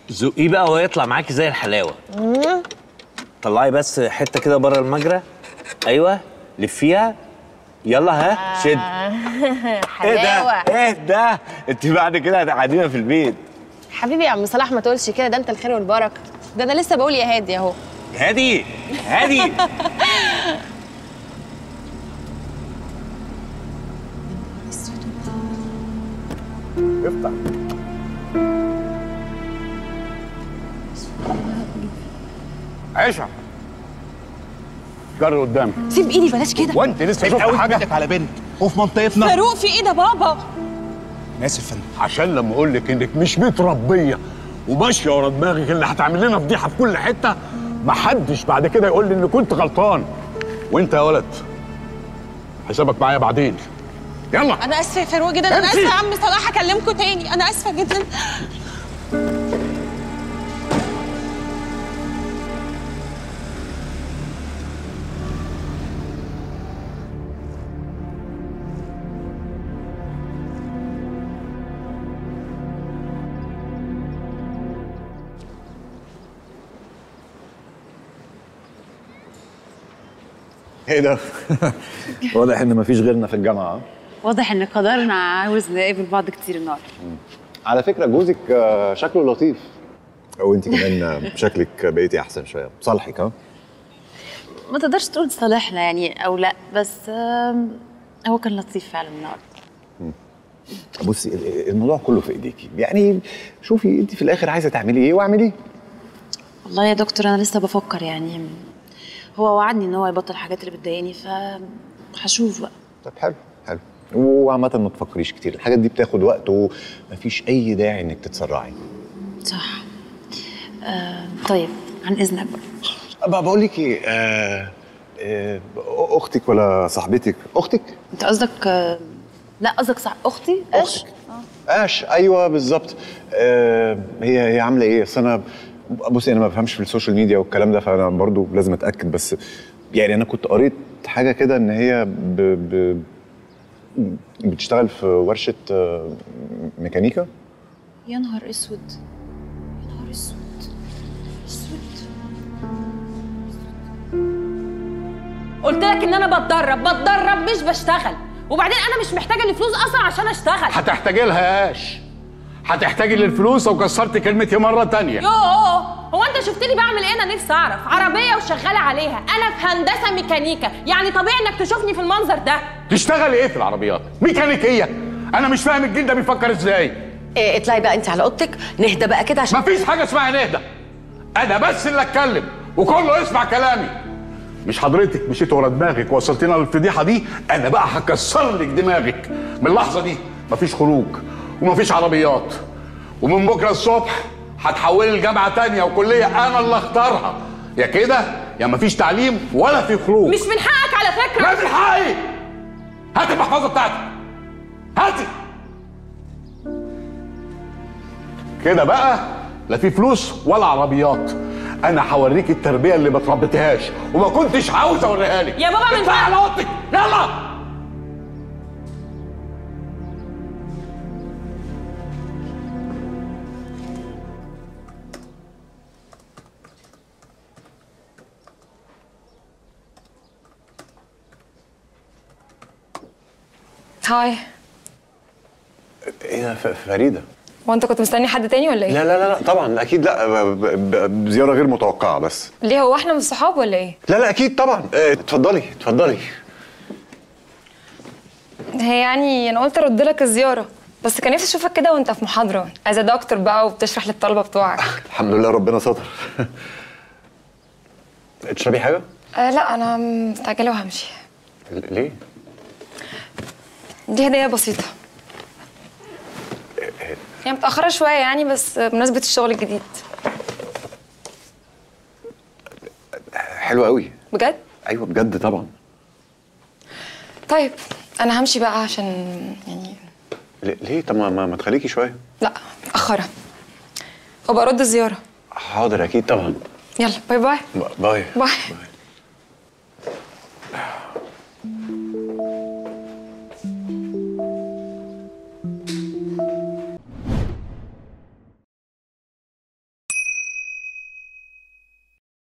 زقيه بقى ويطلع معاكي زي الحلاوه طلعي بس حته كده بره المجرى ايوه لفيها يلا ها شد ايه ده ايه ده انت بعد كده هتقعدينا في البيت حبيبي يا عم صلاح ما تقولش كده ده انت الخير والبركه ده انا لسه بقول يا هادي اهو هادي هادي افتح عيشة جري قدامي سيب ايدي بلاش كده وانت لسه شفت حاجه على بنت وفي منطقتنا فاروق في ايه ده بابا انا اسف يا فندم عشان لما اقول لك انك مش متربيه وماشيه ورا دماغك اللي هتعمل لنا فضيحه في كل حته محدش بعد كده يقول لي ان كنت غلطان وانت يا ولد حسابك معايا بعدين يلا انا اسفه يا فاروق جدا انا امشي. اسفه يا عم صلاح هكلمكم تاني انا اسفه جدا ايه ده؟ واضح ان مفيش غيرنا في الجامعه واضح ان قدرنا عاوز نقابل بعض كتير النهارده على فكره جوزك آه، شكله لطيف وانت كمان آه، شكلك بقيتي احسن شويه صالحك ها ما تقدرش تقول صالحنا يعني او لا بس آم، هو كان لطيف فعلا النهارده بصي ال- الموضوع كله في ايديكي يعني شوفي انت في الاخر عايزه تعملي ايه واعمليه والله يا دكتور انا لسه بفكر يعني هو وعدني ان هو يبطل الحاجات اللي بتضايقني ف هشوف بقى طب حلو حلو وعامة ما تفكريش كتير الحاجات دي بتاخد وقت ومفيش أي داعي إنك تتسرعي صح آه طيب عن اذنك بقى بقى بقول لك إيه آه آه أختك ولا صاحبتك أختك؟ انت قصدك آه، لا قصدك صح اختي ايش اش ايوه بالظبط آه هي هي عامله ايه اصل انا بصي انا ما بفهمش في السوشيال ميديا والكلام ده فانا برضو لازم اتاكد بس يعني انا كنت قريت حاجه كده ان هي ب ب بتشتغل في ورشه آه، ميكانيكا يا نهار اسود يا نهار اسود اسود قلت لك ان انا بتدرب بتدرب مش بشتغل وبعدين انا مش محتاجه الفلوس اصلا عشان اشتغل هتحتاجي لها ياش هتحتاجي للفلوس لو كسرت كلمتي مره تانية يوه هو انت شفتني بعمل ايه انا نفسي اعرف عربيه وشغاله عليها انا في هندسه ميكانيكا يعني طبيعي انك تشوفني في المنظر ده تشتغلي ايه في العربيات ميكانيكيه انا مش فاهم الجيل ده بيفكر ازاي إيه اطلعي بقى انت على اوضتك نهدى بقى كده عشان مفيش حاجه اسمها نهدى انا بس اللي اتكلم وكله يسمع كلامي مش حضرتك مشيت ورا دماغك ووصلتينا للفضيحه دي انا بقى هكسر لك دماغك من اللحظه دي مفيش خروج ومفيش عربيات ومن بكره الصبح هتحولي لجامعه تانية وكليه انا اللي اختارها يا كده يا مفيش تعليم ولا في خروج مش من حقك على فكره لا من حقي هاتي المحفظه بتاعتي هاتي كده بقى لا في فلوس ولا عربيات انا هوريك التربيه اللي ما تربيتهاش وما كنتش عاوز اوريها لك يا بابا من اطلعي على اوضتك يلا هاي ايه ده ف- فريده هو انت كنت مستني حد تاني ولا ايه؟ لا لا لا لا طبعا اكيد لا ب- ب- بزياره غير متوقعه بس ليه هو احنا مش صحاب ولا ايه؟ لا لا اكيد طبعا آه، اتفضلي اتفضلي هي يعني انا قلت ارد لك الزياره بس كان نفسي اشوفك كده وانت في محاضره از دكتور بقى وبتشرح للطلبه بتوعك الحمد لله ربنا ستر تشربي حاجه آه لا انا مستعجله وهمشي ليه دي هديه بسيطه هي متاخره شويه يعني بس بمناسبه الشغل الجديد حلوه قوي بجد ايوه بجد طبعا طيب انا همشي بقى عشان يعني ل- ليه طب ما, ما, ما تخليكي شويه لا متاخره وبرد الزياره حاضر اكيد طبعا يلا باي باي باي باي